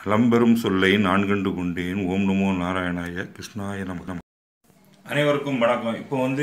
களம்பெரும் சொல்லை நான் கண்டு கொண்டேன் ஓம் நமோ நாராயணாய கிருஷ்ணாய நமகம் அனைவருக்கும் வணக்கம் இப்போ வந்து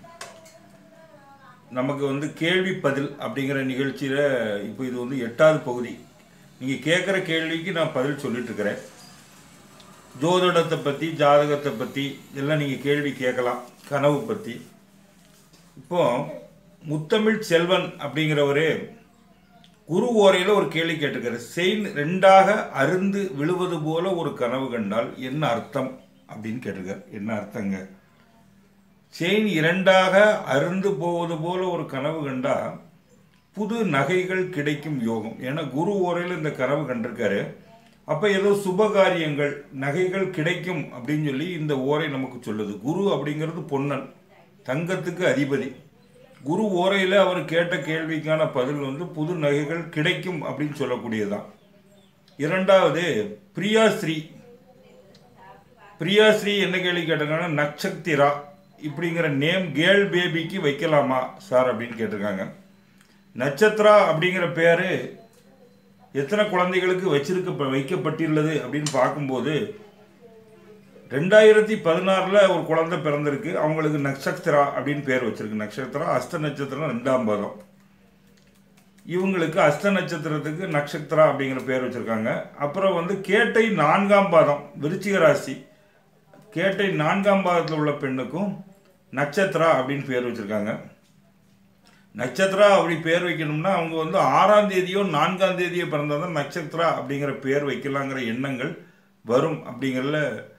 நமக்கு வந்து கேள்வி பதில் அப்படிங்கிற நிகழ்ச்சியில் இப்போ இது வந்து எட்டாவது பகுதி நீங்கள் கேட்குற கேள்விக்கு நான் பதில் சொல்லிட்டு இருக்கிறேன் ஜோதிடத்தை பற்றி ஜாதகத்தை பற்றி எல்லாம் நீங்கள் கேள்வி கேட்கலாம் கனவு பற்றி இப்போ முத்தமிழ் செல்வன் அப்படிங்கிறவரு குரு ஓரையில் ஒரு கேள்வி கேட்டிருக்காரு செயின் ரெண்டாக அருந்து விழுவது போல ஒரு கனவு கண்டால் என்ன அர்த்தம் அப்படின்னு கேட்டிருக்காரு என்ன அர்த்தங்க செயின் இரண்டாக அருந்து போவது போல ஒரு கனவு கண்டா புது நகைகள் கிடைக்கும் யோகம் ஏன்னா குரு ஓரையில் இந்த கனவு கண்டிருக்காரு அப்போ ஏதோ சுபகாரியங்கள் நகைகள் கிடைக்கும் அப்படின்னு சொல்லி இந்த ஓரை நமக்கு சொல்லுது குரு அப்படிங்கிறது பொன்னன் தங்கத்துக்கு அதிபதி குரு ஓரையில் அவர் கேட்ட கேள்விக்கான பதில் வந்து புது நகைகள் கிடைக்கும் அப்படின்னு சொல்லக்கூடியதுதான் இரண்டாவது பிரியாஸ்ரீ பிரியாஸ்ரீ என்ன கேள்வி கேட்டிருக்காங்கன்னா நட்சத்திரா இப்படிங்கிற நேம் கேர்ள் பேபிக்கு வைக்கலாமா சார் அப்படின்னு கேட்டிருக்காங்க நட்சத்திரா அப்படிங்கிற பேர் எத்தனை குழந்தைகளுக்கு வச்சிருக்க வைக்கப்பட்டுள்ளது அப்படின்னு பார்க்கும்போது ரெண்டாயிரத்தி பதினாறில் ஒரு குழந்தை பிறந்திருக்கு அவங்களுக்கு நட்சத்திரா அப்படின்னு பேர் வச்சிருக்கு நட்சத்திரா அஸ்த நட்சத்திரம் ரெண்டாம் பாதம் இவங்களுக்கு அஸ்த நட்சத்திரத்துக்கு நட்சத்திரா அப்படிங்கிற பேர் வச்சிருக்காங்க அப்புறம் வந்து கேட்டை நான்காம் பாதம் விருச்சிக ராசி கேட்டை நான்காம் பாதத்தில் உள்ள பெண்ணுக்கும் நட்சத்திரா அப்படின்னு பேர் வச்சிருக்காங்க நட்சத்திரா அப்படி பேர் வைக்கணும்னா அவங்க வந்து ஆறாம் தேதியோ நான்காம் தேதியோ பிறந்தால் தான் நட்சத்திரா அப்படிங்கிற பேர் வைக்கலாங்கிற எண்ணங்கள் வரும் அப்படிங்கிறதுல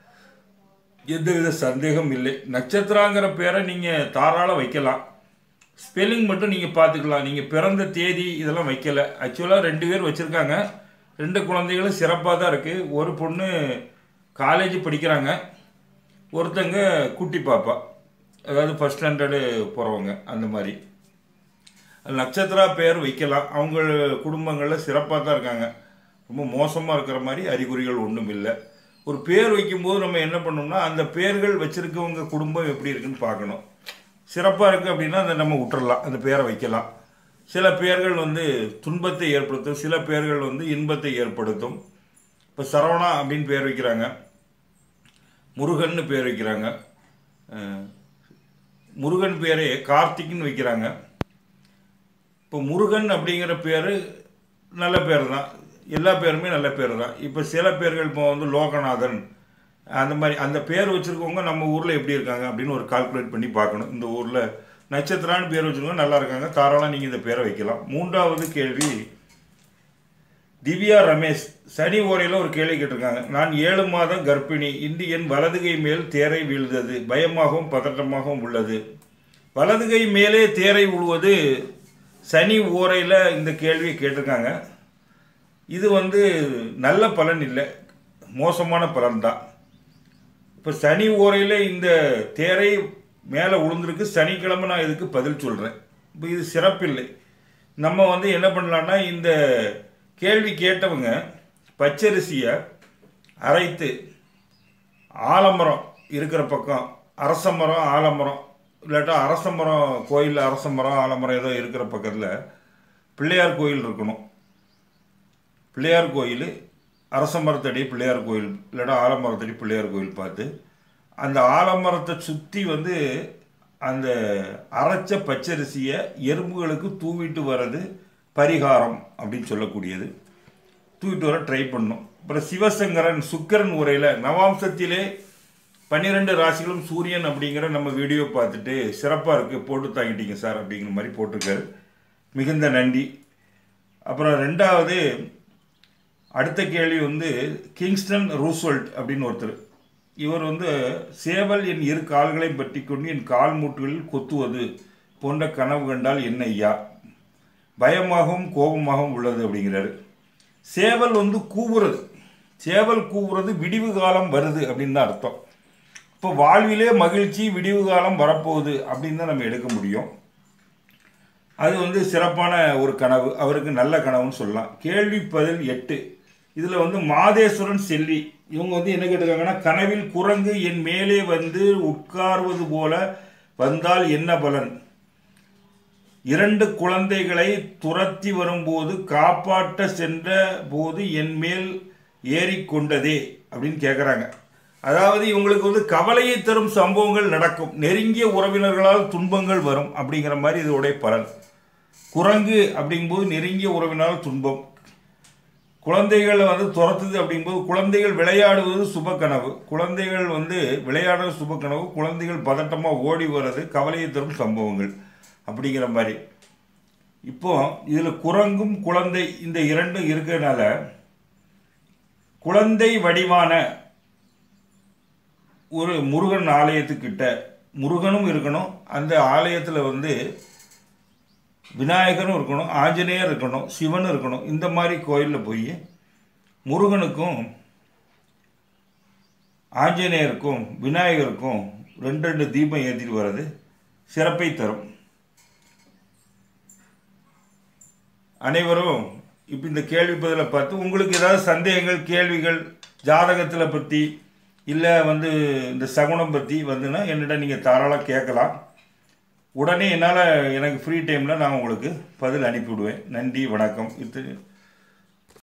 எந்தவித சந்தேகம் இல்லை நட்சத்திராங்கிற பேரை நீங்கள் தாராளம் வைக்கலாம் ஸ்பெல்லிங் மட்டும் நீங்கள் பார்த்துக்கலாம் நீங்கள் பிறந்த தேதி இதெல்லாம் வைக்கல ஆக்சுவலாக ரெண்டு பேர் வச்சுருக்காங்க ரெண்டு குழந்தைகளும் சிறப்பாக தான் இருக்குது ஒரு பொண்ணு காலேஜ் படிக்கிறாங்க ஒருத்தங்க குட்டி பாப்பா அதாவது ஃபஸ்ட் ஸ்டாண்டர்டு போகிறவங்க அந்த மாதிரி நட்சத்திரா பேர் வைக்கலாம் அவங்க குடும்பங்களில் சிறப்பாக தான் இருக்காங்க ரொம்ப மோசமாக இருக்கிற மாதிரி அறிகுறிகள் ஒன்றும் இல்லை ஒரு பேர் வைக்கும்போது நம்ம என்ன பண்ணோம்னா அந்த பேர்கள் வச்சுருக்கவங்க குடும்பம் எப்படி இருக்குன்னு பார்க்கணும் சிறப்பாக இருக்குது அப்படின்னா அதை நம்ம விட்டுறலாம் அந்த பேரை வைக்கலாம் சில பேர்கள் வந்து துன்பத்தை ஏற்படுத்தும் சில பேர்கள் வந்து இன்பத்தை ஏற்படுத்தும் இப்போ சரவணா அப்படின்னு பேர் வைக்கிறாங்க முருகன்னு பேர் வைக்கிறாங்க முருகன் பேரே கார்த்திக்னு வைக்கிறாங்க இப்போ முருகன் அப்படிங்கிற பேர் நல்ல பேர் தான் எல்லா பேருமே நல்ல பேர் தான் இப்போ சில பேர்கள் இப்போ வந்து லோகநாதன் அந்த மாதிரி அந்த பேர் வச்சுருக்கவங்க நம்ம ஊரில் எப்படி இருக்காங்க அப்படின்னு ஒரு கால்குலேட் பண்ணி பார்க்கணும் இந்த ஊரில் நட்சத்திரான்னு பேர் வச்சுருக்கவங்க நல்லா இருக்காங்க தாராளம் நீங்கள் இந்த பேரை வைக்கலாம் மூன்றாவது கேள்வி திவ்யா ரமேஷ் சனி ஓரையில் ஒரு கேள்வி கேட்டிருக்காங்க நான் ஏழு மாதம் கர்ப்பிணி இன்று என் வலதுகை மேல் தேரை வீழ்ந்தது பயமாகவும் பதட்டமாகவும் உள்ளது வலதுகை மேலே தேரை விழுவது சனி ஓரையில் இந்த கேள்வியை கேட்டிருக்காங்க இது வந்து நல்ல பலன் இல்லை மோசமான பலன் தான் இப்போ சனி ஓரையில் இந்த தேரை மேலே உளுந்திருக்கு சனிக்கிழமை நான் இதுக்கு பதில் சொல்கிறேன் இப்போ இது சிறப்பில்லை நம்ம வந்து என்ன பண்ணலான்னா இந்த கேள்வி கேட்டவங்க பச்சரிசியை அரைத்து ஆலமரம் இருக்கிற பக்கம் அரச மரம் ஆலமரம் இல்லாட்டா அரச மரம் கோயில் அரச மரம் ஆலமரம் ஏதோ இருக்கிற பக்கத்தில் பிள்ளையார் கோயில் இருக்கணும் பிள்ளையார் கோயில் அரச மரத்தடி பிள்ளையார் கோயில் இல்லைன்னா ஆலமரத்தடி பிள்ளையார் கோயில் பார்த்து அந்த ஆலமரத்தை சுற்றி வந்து அந்த அரைச்ச பச்சரிசியை எறும்புகளுக்கு தூவிட்டு வர்றது பரிகாரம் அப்படின்னு சொல்லக்கூடியது தூக்கிட்டு வர ட்ரை பண்ணும் அப்புறம் சிவசங்கரன் சுக்கரன் உரையில் நவாம்சத்திலே பன்னிரெண்டு ராசிகளும் சூரியன் அப்படிங்கிற நம்ம வீடியோ பார்த்துட்டு சிறப்பாக இருக்குது போட்டு தாங்கிட்டீங்க சார் அப்படிங்கிற மாதிரி போட்டிருக்காரு மிகுந்த நன்றி அப்புறம் ரெண்டாவது அடுத்த கேள்வி வந்து கிங்ஸ்டன் ரூஸ்வெல்ட் அப்படின்னு ஒருத்தர் இவர் வந்து சேவல் என் இரு கால்களை பற்றி கொண்டு என் கால் மூட்டுகளில் கொத்துவது போன்ற கனவு கண்டால் என்ன ஐயா பயமாகவும் கோபமாகவும் உள்ளது அப்படிங்கிறாரு சேவல் வந்து கூவுறது சேவல் கூவுறது விடிவு காலம் வருது அப்படின்னு தான் அர்த்தம் இப்போ வாழ்விலே மகிழ்ச்சி விடிவு காலம் வரப்போகுது அப்படின்னு தான் நம்ம எடுக்க முடியும் அது வந்து சிறப்பான ஒரு கனவு அவருக்கு நல்ல கனவுன்னு சொல்லலாம் கேள்வி பதில் எட்டு இதில் வந்து மாதேஸ்வரன் செல்வி இவங்க வந்து என்ன கேட்டிருக்காங்கன்னா கனவில் குரங்கு என் மேலே வந்து உட்கார்வது போல வந்தால் என்ன பலன் இரண்டு குழந்தைகளை துரத்தி வரும்போது காப்பாற்ற சென்ற போது என் மேல் ஏறிக்கொண்டதே அப்படின்னு கேட்குறாங்க அதாவது இவங்களுக்கு வந்து கவலையை தரும் சம்பவங்கள் நடக்கும் நெருங்கிய உறவினர்களால் துன்பங்கள் வரும் அப்படிங்கிற மாதிரி இதோடைய பலன் குரங்கு அப்படிங்கும்போது நெருங்கிய உறவினரால் துன்பம் குழந்தைகள் வந்து துரத்துது அப்படிங்கும்போது குழந்தைகள் விளையாடுவது சுப கனவு குழந்தைகள் வந்து விளையாடுறது சுப கனவு குழந்தைகள் பதட்டமாக ஓடி வர்றது கவலையை தரும் சம்பவங்கள் அப்படிங்கிற மாதிரி இப்போ இதில் குரங்கும் குழந்தை இந்த இரண்டும் இருக்கிறதுனால குழந்தை வடிவான ஒரு முருகன் ஆலயத்துக்கிட்ட முருகனும் இருக்கணும் அந்த ஆலயத்தில் வந்து விநாயகரும் இருக்கணும் ஆஞ்சநேயர் இருக்கணும் சிவன் இருக்கணும் இந்த மாதிரி கோயிலில் போய் முருகனுக்கும் ஆஞ்சநேயருக்கும் விநாயகருக்கும் ரெண்டு ரெண்டு தீபம் ஏற்றிட்டு வர்றது சிறப்பை தரும் அனைவரும் இப்போ இந்த கேள்வி பதிலை பார்த்து உங்களுக்கு ஏதாவது சந்தேகங்கள் கேள்விகள் ஜாதகத்தில் பற்றி இல்லை வந்து இந்த சகுனம் பற்றி வந்துன்னா என்னிடம் நீங்கள் தாராளமாக கேட்கலாம் உடனே என்னால் எனக்கு ஃப்ரீ டைமில் நான் உங்களுக்கு பதில் அனுப்பிவிடுவேன் நன்றி வணக்கம் இது